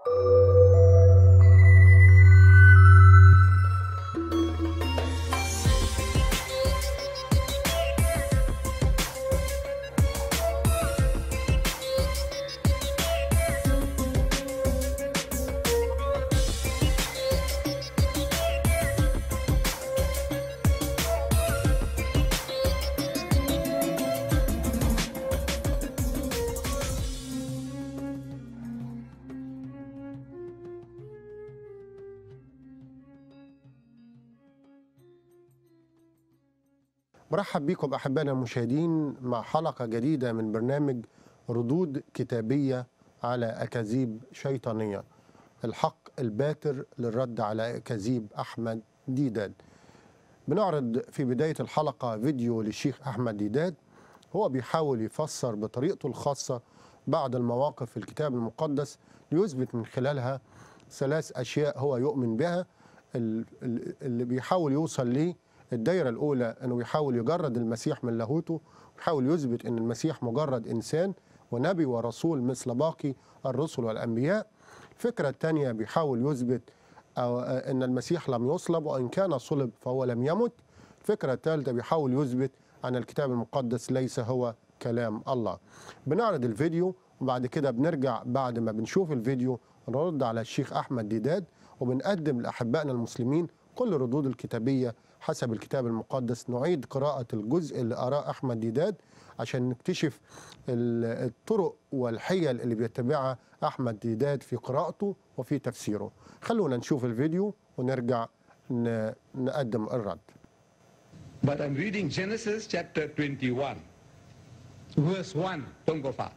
مرحب بكم احبائنا المشاهدين مع حلقه جديده من برنامج ردود كتابيه على اكاذيب شيطانيه الحق الباتر للرد على اكاذيب احمد ديداد بنعرض في بدايه الحلقه فيديو للشيخ احمد ديداد هو بيحاول يفسر بطريقته الخاصه بعض المواقف في الكتاب المقدس ليثبت من خلالها ثلاث اشياء هو يؤمن بها ال- ال- اللي بيحاول يوصل ليه الدايرة الأولى أنه يحاول يجرد المسيح من لاهوته ويحاول يثبت أن المسيح مجرد إنسان ونبي ورسول مثل باقي الرسل والأنبياء الفكرة الثانية بيحاول يثبت أو أن المسيح لم يصلب وإن كان صلب فهو لم يمت الفكرة الثالثة بيحاول يثبت أن الكتاب المقدس ليس هو كلام الله بنعرض الفيديو وبعد كده بنرجع بعد ما بنشوف الفيديو نرد على الشيخ أحمد ديداد وبنقدم لأحبائنا المسلمين كل الردود الكتابية حسب الكتاب المقدس نعيد قراءة الجزء اللي قراه أحمد ديداد عشان نكتشف ال- الطرق والحيل اللي بيتبعها أحمد ديداد في قراءته وفي تفسيره خلونا نشوف الفيديو ونرجع ن- نقدم الرد But I'm reading Genesis chapter 21, verse 1. Don't go far.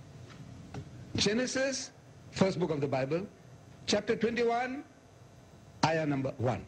Genesis, first book of the Bible, chapter 21, ayah number 1.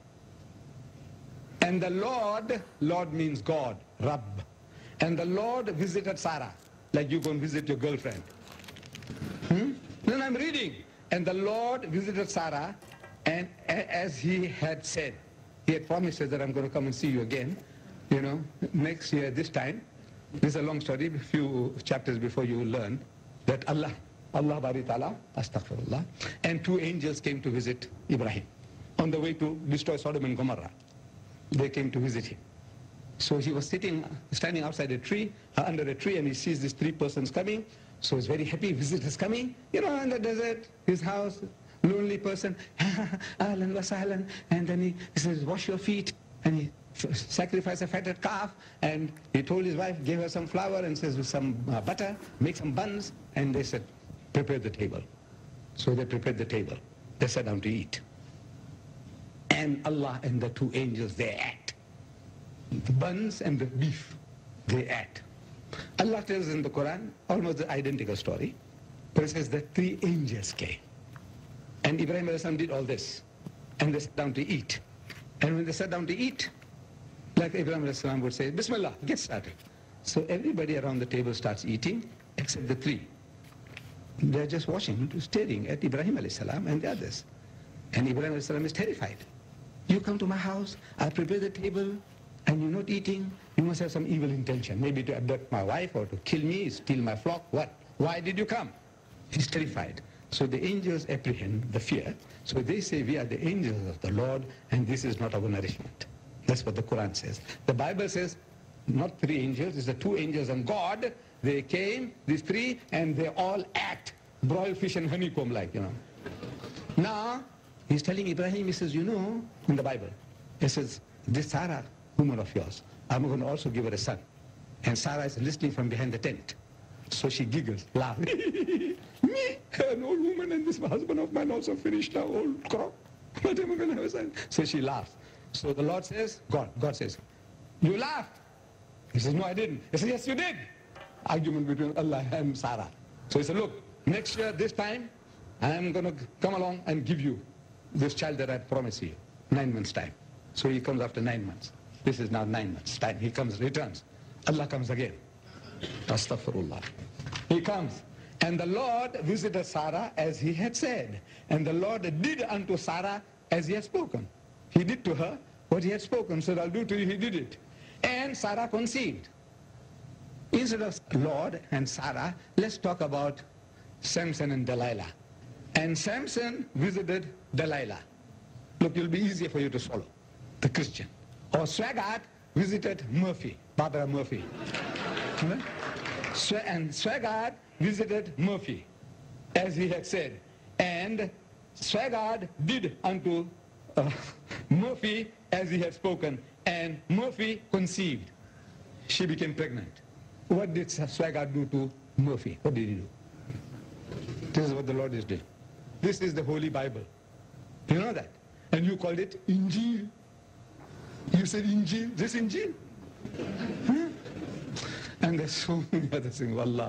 And the Lord, Lord means God, Rabb. And the Lord visited Sarah, like you go and visit your girlfriend. Hmm? Then I'm reading. And the Lord visited Sarah, and a- as he had said, he had promised her that I'm going to come and see you again, you know, next year, this time. This is a long story, a few chapters before you will learn that Allah, Allah Bari Ta'ala, astaghfirullah, and two angels came to visit Ibrahim on the way to destroy Sodom and Gomorrah. They came to visit him. So he was sitting, standing outside a tree, uh, under a tree, and he sees these three persons coming. So he's very happy, visitors coming. You know, in the desert, his house, lonely person, ahlan wa sahlan. And then he, he says, wash your feet. And he f- sacrificed a fatted calf. And he told his wife, gave her some flour and says, with some uh, butter, make some buns. And they said, prepare the table. So they prepared the table. They sat down to eat. And Allah and the two angels, they ate the buns and the beef they ate. Allah tells in the Quran almost the identical story. But it says that three angels came. And Ibrahim a.s. did all this. And they sat down to eat. And when they sat down to eat, like Ibrahim a.s. would say, Bismillah, get started. So everybody around the table starts eating except the three. They're just watching, staring at Ibrahim a.s. and the others. And Ibrahim a.s. is terrified. You come to my house, I prepare the table, and you're not eating, you must have some evil intention. Maybe to abduct my wife or to kill me, steal my flock. What? Why did you come? He's terrified. So the angels apprehend the fear. So they say, we are the angels of the Lord, and this is not our nourishment. That's what the Quran says. The Bible says, not three angels, it's the two angels and God. They came, these three, and they all act. Broiled fish and honeycomb like, you know. Now, he's telling Ibrahim, he says, you know, in the Bible, he says, this Sarah, woman of yours, I'm going to also give her a son. And Sarah is listening from behind the tent. So she giggles, laughs. Me, an old woman, and this husband of mine also finished now, old crop. What am I going to have a son? So she laughs. So the Lord says, God, God says, you laughed. He says, no, I didn't. He says, yes, you did. Argument between Allah and Sarah. So he said, look, next year, this time, I'm going to come along and give you this child that I promised you. Nine months' time. So he comes after nine months. This is now nine months' time. He comes, returns. Allah comes again. Astaghfirullah. He comes. And the Lord visited Sarah as he had said. And the Lord did unto Sarah as he had spoken. He did to her what he had spoken. Said, I'll do to you, he did it. And Sarah conceived. Instead of Lord and Sarah, let's talk about Samson and Delilah. And Samson visited Delilah. Look, it'll be easier for you to swallow. The Christian. Or Swaggart visited Murphy, Barbara Murphy. Huh? Swa- And Swaggart visited Murphy, as he had said. And Swaggart did unto uh, Murphy as he had spoken. And Murphy conceived. She became pregnant. What did Swaggart do to Murphy? What did he do? This is what the Lord is doing. This is the Holy Bible. You know that? And you called it Injil. You said Injil. This Injil? Huh? And there's so many other things. Wallah.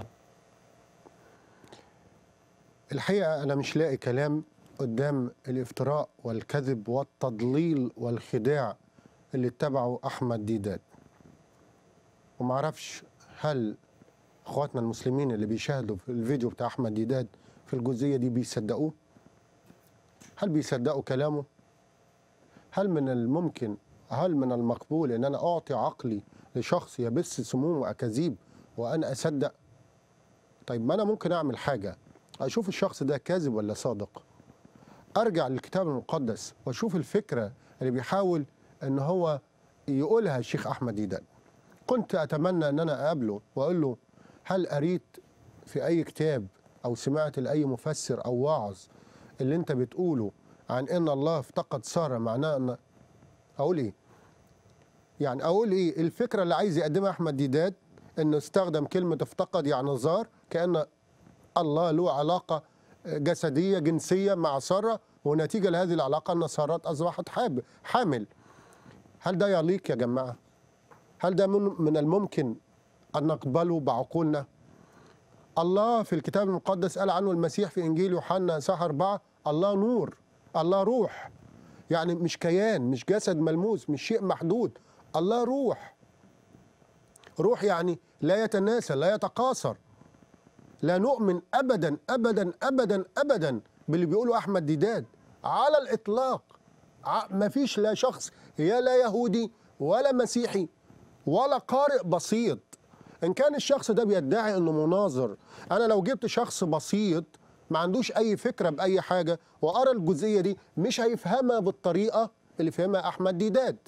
الحقيقة أنا مش لاقي كلام قدام الافتراء والكذب والتضليل والخداع اللي اتبعه أحمد ديدات ومعرفش هل اخواتنا المسلمين اللي بيشاهدوا في الفيديو بتاع أحمد ديدات في الجزئية دي بيصدقوه هل بيصدقوا كلامه هل من الممكن هل من المقبول ان انا اعطي عقلي لشخص يبث سموم واكاذيب وانا اصدق طيب ما انا ممكن اعمل حاجه اشوف الشخص ده كاذب ولا صادق ارجع للكتاب المقدس واشوف الفكره اللي بيحاول ان هو يقولها الشيخ احمد ديدان كنت اتمنى ان انا اقابله واقول له هل قريت في اي كتاب او سمعت لاي مفسر او واعظ اللي انت بتقوله عن ان الله افتقد ساره معناه ان اقول ايه يعني اقول ايه الفكره اللي عايز يقدمها احمد ديدات انه استخدم كلمه افتقد يعني زار كان الله له علاقه جسديه جنسيه مع ساره ونتيجه لهذه العلاقه ان ساره اصبحت حاب حامل هل ده يليق يا جماعه هل ده من, من الممكن ان نقبله بعقولنا الله في الكتاب المقدس قال عنه المسيح في انجيل يوحنا اصحاح 4 الله نور الله روح يعني مش كيان مش جسد ملموس مش شيء محدود الله روح روح يعني لا يتناسى لا يتقاصر لا نؤمن ابدا ابدا ابدا ابدا باللي بيقوله احمد ديداد على الاطلاق ما فيش لا شخص يا لا يهودي ولا مسيحي ولا قارئ بسيط ان كان الشخص ده بيدعي انه مناظر انا لو جبت شخص بسيط ما عندوش اي فكره باي حاجه وقرا الجزئيه دي مش هيفهمها بالطريقه اللي فهمها احمد ديداد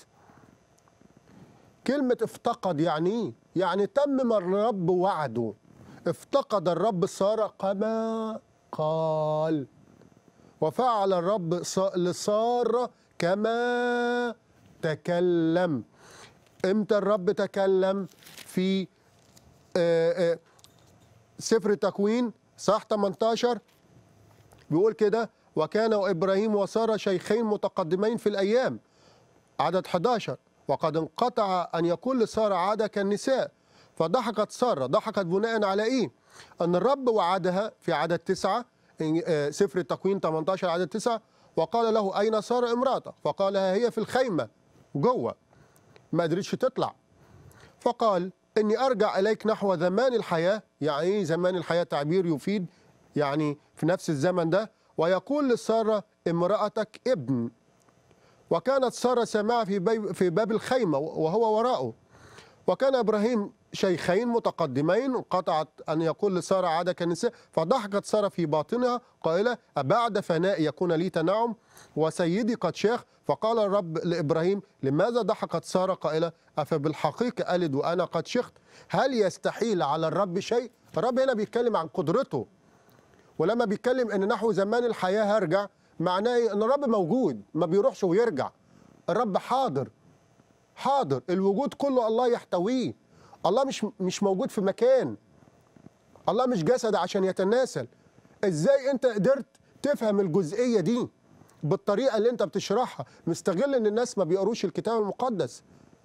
كلمه افتقد يعني ايه يعني تمم الرب وعده افتقد الرب ساره كما قال وفعل الرب لساره كما تكلم امتى الرب تكلم في آآ آآ سفر التكوين صح 18 بيقول كده وكان ابراهيم وساره شيخين متقدمين في الايام عدد 11 وقد انقطع ان يكون لساره عاده كالنساء فضحكت ساره ضحكت بناء على ايه؟ ان الرب وعدها في عدد تسعه سفر التكوين 18 عدد تسعه وقال له اين ساره امراته؟ فقال هي في الخيمه جوه ما قدرتش تطلع فقال اني ارجع اليك نحو زمان الحياه يعني ايه زمان الحياه تعبير يفيد يعني في نفس الزمن ده ويقول لساره امراتك ابن وكانت ساره سامعه في باب في باب الخيمه وهو وراءه وكان ابراهيم شيخين متقدمين قطعت ان يقول لساره عاده كالنساء فضحكت ساره في باطنها قائله أبعد فناء يكون لي تنعم وسيدي قد شاخ فقال الرب لابراهيم لماذا ضحكت ساره قائله افبالحقيقه الد وانا قد شخت هل يستحيل على الرب شيء؟ الرب هنا بيتكلم عن قدرته ولما بيتكلم ان نحو زمان الحياه هرجع معناه إيه؟ ان الرب موجود ما بيروحش ويرجع الرب حاضر حاضر الوجود كله الله يحتويه الله مش مش موجود في مكان الله مش جسد عشان يتناسل ازاي انت قدرت تفهم الجزئيه دي بالطريقه اللي انت بتشرحها مستغل ان الناس ما بيقروش الكتاب المقدس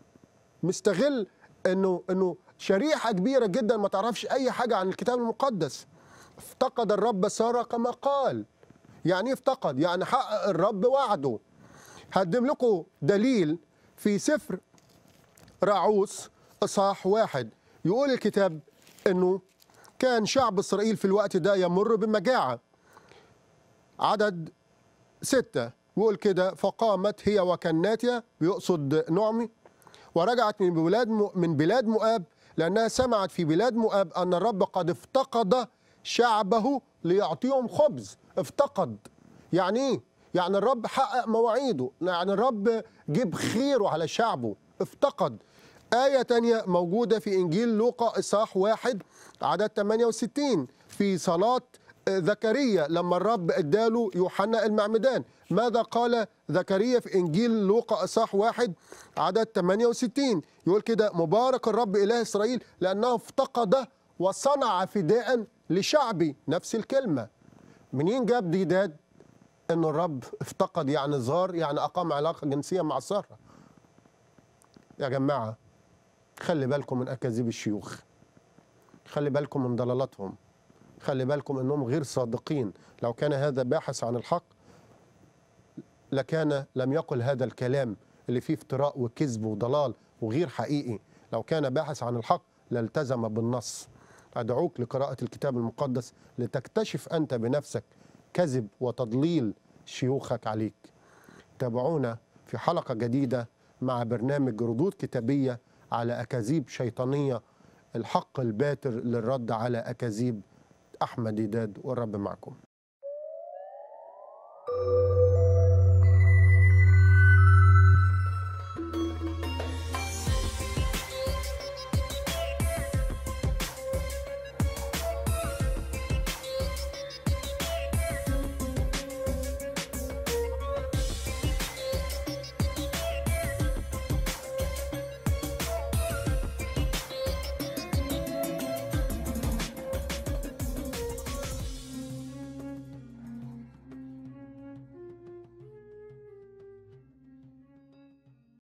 مستغل انه انه شريحه كبيره جدا ما تعرفش اي حاجه عن الكتاب المقدس افتقد الرب ساره كما قال يعني ايه افتقد يعني حقق الرب وعده هقدم لكم دليل في سفر راعوس اصحاح واحد يقول الكتاب انه كان شعب اسرائيل في الوقت ده يمر بمجاعه عدد ستة يقول كده فقامت هي وكناتيا بيقصد نعمي ورجعت من بلاد من بلاد مؤاب لانها سمعت في بلاد مؤاب ان الرب قد افتقد شعبه ليعطيهم خبز افتقد يعني ايه يعني الرب حقق مواعيده يعني الرب جيب خيره على شعبه افتقد آية تانية موجودة في إنجيل لوقا إصحاح واحد عدد 68 في صلاة زكريا لما الرب اداله يوحنا المعمدان ماذا قال زكريا في انجيل لوقا اصحاح واحد عدد 68 يقول كده مبارك الرب اله اسرائيل لانه افتقد وصنع فداء لشعبي نفس الكلمه منين جاب دي داد ان الرب افتقد يعني زار يعني اقام علاقه جنسيه مع ساره يا جماعه خلي بالكم من اكاذيب الشيوخ خلي بالكم من ضلالاتهم خلي بالكم انهم غير صادقين لو كان هذا باحث عن الحق لكان لم يقل هذا الكلام اللي فيه افتراء وكذب وضلال وغير حقيقي لو كان باحث عن الحق لالتزم بالنص ادعوك لقراءه الكتاب المقدس لتكتشف انت بنفسك كذب وتضليل شيوخك عليك تابعونا في حلقه جديده مع برنامج ردود كتابيه على اكاذيب شيطانيه الحق الباتر للرد على اكاذيب احمد ديداد والرب معكم